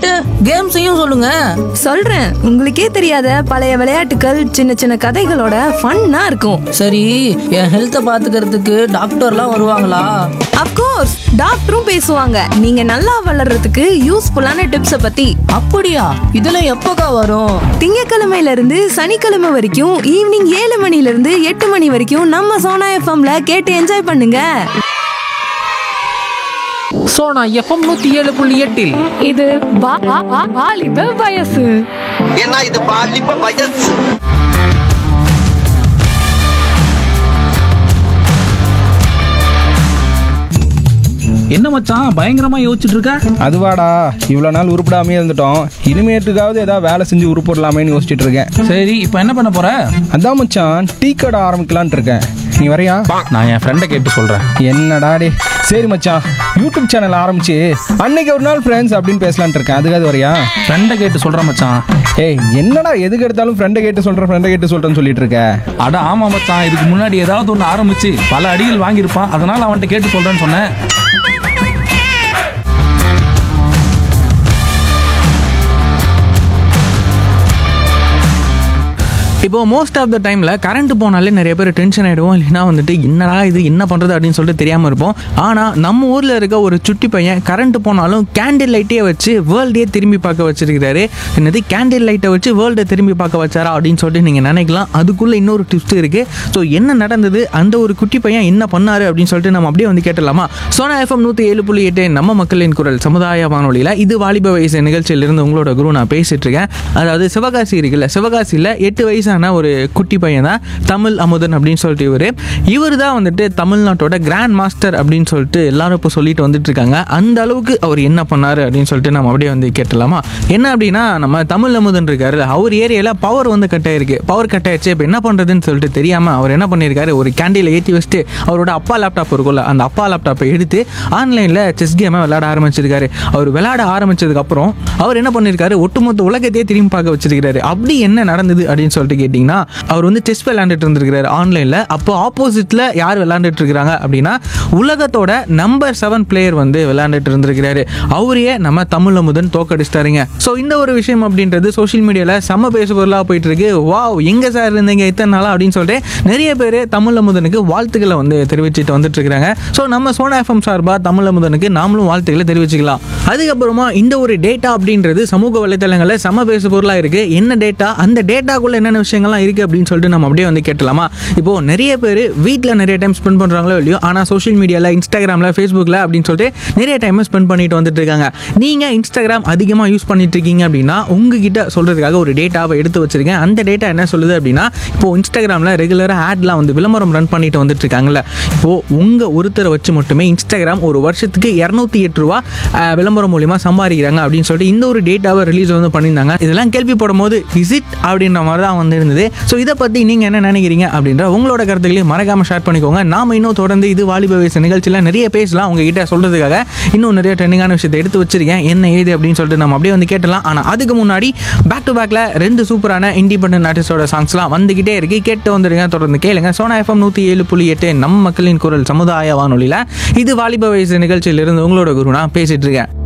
விளையாட்டு கேம்ஸையும் சொல்லுங்க சொல்றேன் உங்களுக்கே தெரியாத பழைய விளையாட்டுகள் சின்ன சின்ன கதைகளோட ஃபன்னா இருக்கும் சரி என் ஹெல்த்தை பாத்துக்கிறதுக்கு டாக்டர்லாம் வருவாங்களா அப்கோர்ஸ் டாக்டரும் பேசுவாங்க நீங்க நல்லா வளர்றதுக்கு யூஸ்ஃபுல்லான டிப்ஸ பத்தி அப்படியா இதெல்லாம் எப்போக்கா வரும் திங்கக்கிழமையில இருந்து சனிக்கிழமை வரைக்கும் ஈவினிங் ஏழு மணில இருந்து எட்டு மணி வரைக்கும் நம்ம சோனா எஃப்எம்ல கேட்டு என்ஜாய் பண்ணுங்க சோனா எஃப்எம் நூத்தி ஏழு புள்ளி எட்டில் இது வா- வா- வா- வாலிப வயசு ஏன்னா இது பாலிப்ப வயசு என்ன மச்சான் பயங்கரமா யோசிச்சுட்டு இருக்க அதுவாடா இவ்வளோ நாள் உருப்படாமே இருந்துட்டோம் இனிமேட்டுக்காவது ஏதாவது வேலை செஞ்சு உருப்பிடலாமேன்னு யோசிச்சுட்டு இருக்கேன் சரி இப்போ என்ன பண்ண போற அதான் மச்சான் டீ கடை ஆரம்பிக்கலான்ட்டு இருக்கேன் நீ வரையா நான் என் ஃப்ரெண்டை கேட்டு சொல்றேன் என்னடா டே சரி மச்சான் யூடியூப் சேனல் ஆரம்பிச்சு அன்னைக்கு ஒரு நாள் ஃப்ரெண்ட்ஸ் அப்படின்னு பேசலான்ட்டு இருக்கேன் அதுக்காவது வரையா ஃப்ரெண்டை கேட்டு சொல்றேன் மச்சான் ஏய் என்னடா எதுக்கு எடுத்தாலும் ஃப்ரெண்டை கேட்டு சொல்கிறேன் ஃப்ரெண்டை கேட்டு சொல்கிறேன்னு சொல்லிட்டு இருக்க அட ஆமா மச்சான் இதுக்கு முன்னாடி ஏதாவது ஒன்று ஆரம்பிச்சு பல அடிகள் வாங்கியிருப்பான் அதனால அவன்கிட்ட கேட்டு சொல்றேன்னு சொன்னேன் இப்போ மோஸ்ட் ஆஃப் த டைமில் கரண்ட் போனாலே நிறைய பேர் டென்ஷன் ஆகிடுவோம் இல்லைன்னா வந்துட்டு என்னடா இது என்ன பண்ணுறது அப்படின்னு சொல்லிட்டு தெரியாமல் இருப்போம் ஆனால் நம்ம ஊரில் இருக்க ஒரு சுட்டி பையன் கரண்ட் போனாலும் கேண்டில் லைட்டே வச்சு வேர்ல்டே திரும்பி பார்க்க வச்சிருக்கிறாரு என்னது கேண்டில் லைட்டை வச்சு வேர்ல்டை திரும்பி பார்க்க வச்சாரா அப்படின்னு சொல்லிட்டு நீங்கள் நினைக்கலாம் அதுக்குள்ளே இன்னொரு டிப்ஸ் இருக்குது ஸோ என்ன நடந்தது அந்த ஒரு குட்டி பையன் என்ன பண்ணாரு அப்படின்னு சொல்லிட்டு நம்ம அப்படியே வந்து கேட்டலாமா சோனா எஃப்எம் நூற்றி ஏழு புள்ளி எட்டு நம்ம மக்களின் குரல் சமுதாய வானொலியில் இது வாலிப வயசு நிகழ்ச்சியிலிருந்து உங்களோட குரு நான் பேசிட்டு இருக்கேன் அதாவது சிவகாசி இருக்குல்ல சிவகாசியில் எட்டு வயசான ஒரு குட்டி பையன் தான் தமிழ் அமுதன் அப்படின்னு சொல்லிட்டு இவர் இவர் தான் வந்துட்டு தமிழ்நாட்டோட கிராண்ட் மாஸ்டர் அப்படின்னு சொல்லிட்டு எல்லாரும் இப்போ சொல்லிட்டு வந்துட்டு இருக்காங்க அந்த அளவுக்கு அவர் என்ன பண்ணாரு அப்படின்னு சொல்லிட்டு நம்ம அப்படியே வந்து கேட்டலாமா என்ன அப்படின்னா நம்ம தமிழ் அமுதன் இருக்காரு அவர் ஏரியாவில் பவர் வந்து கட் ஆயிருக்கு பவர் கட் ஆயிடுச்சு இப்போ என்ன பண்ணுறதுன்னு சொல்லிட்டு தெரியாமல் அவர் என்ன பண்ணியிருக்காரு ஒரு கேண்டில் ஏற்றி வச்சுட்டு அவரோட அப்பா லேப்டாப் இருக்கும்ல அந்த அப்பா லேப்டாப்பை எடுத்து ஆன்லைனில் செஸ் கேமை விளையாட ஆரம்பிச்சிருக்காரு அவர் விளையாட ஆரம்பிச்சதுக்கப்புறம் அவர் என்ன பண்ணியிருக்காரு ஒட்டுமொத்த உலகத்தையே திரும்பி பார்க்க வச்சிருக்காரு அப்படி என்ன நடந்தது அப்படின்னு சொல்லிட்டு கேட்டிங்கன்னா அவர் வந்து செஸ் விளையாண்டுட்டு இருந்திருக்காரு ஆன்லைனில் அப்போ ஆப்போசிட்டில் யார் விளையாண்டுட்டு இருக்கிறாங்க அப்படின்னா உலகத்தோட நம்பர் செவன் பிளேயர் வந்து விளையாண்டுட்டு இருந்திருக்கிறாரு அவரையே நம்ம தமிழ் அமுதன் தோக்கடிச்சிட்டாருங்க ஸோ இந்த ஒரு விஷயம் அப்படின்றது சோஷியல் மீடியாவில் செம்ம பேசு பொருளாக போயிட்டு இருக்கு வாவ் எங்க சார் இருந்தீங்க இத்தனை நாளா அப்படின்னு சொல்லிட்டு நிறைய பேர் தமிழ் அமுதனுக்கு வாழ்த்துக்களை வந்து தெரிவிச்சுட்டு வந்துட்டு இருக்காங்க ஸோ நம்ம சோனா எஃப்எம் சார்பாக தமிழ் அமுதனுக்கு நாமளும் வாழ்த்துக்களை தெரிவிச்சுக்கலாம் அதுக்கப்புறமா இந்த ஒரு டேட்டா அப்படின்றது சமூக வலைத்தளங்களில் செம பேசு பொருளாக இருக்கு என்ன டேட்டா அந்த டேட்டாக்குள்ள என்னென்ன விஷயங்கள்லாம் இருக்கு அப்படின்னு சொல்லிட்டு நம்ம அப்படியே வந்து கேட்டலாமா இப்போ நிறைய பேர் வீட்டில் நிறைய டைம் ஸ்பெண்ட் பண்ணுறாங்களோ இல்லையோ ஆனால் சோஷியல் மீடியாவில் இன்ஸ்டாகிராமில் ஃபேஸ்புக்கில் அப்படின்னு சொல்லிட்டு நிறைய டைம் ஸ்பெண்ட் பண்ணிட்டு வந்துட்டு இருக்காங்க நீங்கள் இன்ஸ்டாகிராம் அதிகமாக யூஸ் பண்ணிட்டு இருக்கீங்க அப்படின்னா உங்ககிட்ட சொல்கிறதுக்காக ஒரு டேட்டாவை எடுத்து வச்சிருக்கேன் அந்த டேட்டா என்ன சொல்லுது அப்படின்னா இப்போ இன்ஸ்டாகிராமில் ரெகுலராக ஆட்லாம் வந்து விளம்பரம் ரன் பண்ணிட்டு வந்துட்டு இருக்காங்கல்ல இப்போ உங்கள் ஒருத்தரை வச்சு மட்டுமே இன்ஸ்டாகிராம் ஒரு வருஷத்துக்கு இரநூத்தி எட்டு ரூபா அஹ், விளம்பரம் மூலியமா சம்பாதிக்கிறாங்க அப்படின்னு சொல்லிட்டு இந்த ஒரு டேட்டாவை ரிலீஸ் வந்து பண்ணியிருந்தாங்க இதெல்லாம் கேள்விப்படும் போது இசிட் அப்படின்ற மாதிரி தான் வந்து இருந்தது ஸோ இதை பற்றி நீங்கள் என்ன நினைக்கிறீங்க அப்படின்ற உங்களோட கருத்துக்களையும் மறக்காம ஷேர் பண்ணிக்கோங்க நாம இன்னும் தொடர்ந்து இது வாலிப வயசு நிகழ்ச்சியில் நிறைய பேசலாம் உங்ககிட்ட சொல்றதுக்காக இன்னும் நிறைய ட்ரெண்டிங்கான விஷயத்தை எடுத்து வச்சிருக்கேன் என்ன ஏது அப்படின்னு சொல்லிட்டு நம்ம அப்படியே வந்து கேட்டலாம் ஆனால் அதுக்கு முன்னாடி பேக் டு பேக்கில் ரெண்டு சூப்பரான இண்டிபெண்டன்ட் ஆர்டிஸ்டோட சாங்ஸ்லாம் வந்துகிட்டே இருக்கு கேட்டு வந்துருங்க தொடர்ந்து கேளுங்க சோனா எஃப்எம் நூற்றி ஏழு புள்ளி எட்டு நம்ம மக்களின் குரல் சமுதாய வானொலியில் இது வாலிப வயசு நிகழ்ச்சியிலிருந்து உங்களோட குரு நான் பேசிட்டு இருக்கேன்